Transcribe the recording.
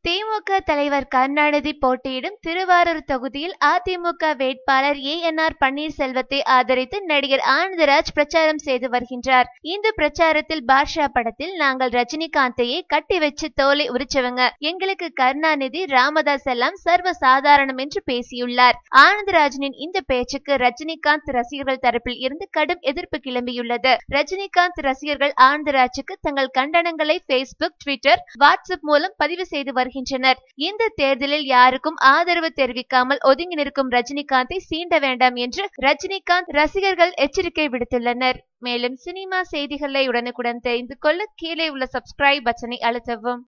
திமுக தலைவர் கருணாநிதி போட்டியிடும் திருவாரூர் தொகுதியில் அதிமுக வேட்பாளர் ஏ என் ஆர் பன்னீர்செல்வத்தை ஆதரித்து நடிகர் ஆனந்தராஜ் பிரச்சாரம் செய்து வருகின்றார் இந்த பிரச்சாரத்தில் பாட்ஷா படத்தில் நாங்கள் ரஜினிகாந்தையே கட்டி வச்சு தோலை உரிச்சவங்க எங்களுக்கு கருணாநிதி ராமதாஸ் எல்லாம் சர்வ சாதாரணம் என்று பேசியுள்ளார் ஆனந்தராஜனின் இந்த பேச்சுக்கு ரஜினிகாந்த் ரசிகர்கள் தரப்பில் இருந்து கடும் எதிர்ப்பு கிளம்பியுள்ளது ரஜினிகாந்த் ரசிகர்கள் ஆனந்தராஜுக்கு தங்கள் கண்டனங்களை பேஸ்புக் ட்விட்டர் வாட்ஸ்அப் மூலம் பதிவு செய்து வருகின்றனர் இந்த தேர்தலில் யாருக்கும் ஆதரவு தெரிவிக்காமல் ஒதுங்கி நிற்கும் ரஜினிகாந்தை சீண்ட வேண்டாம் என்று ரஜினிகாந்த் ரசிகர்கள் எச்சரிக்கை விடுத்துள்ளனர் மேலும் சினிமா செய்திகளை உடனுக்குடன் தெரிந்து கொள்ள கீழே உள்ள சப்ஸ்கிரைப் பட்டனை அழுத்தவும்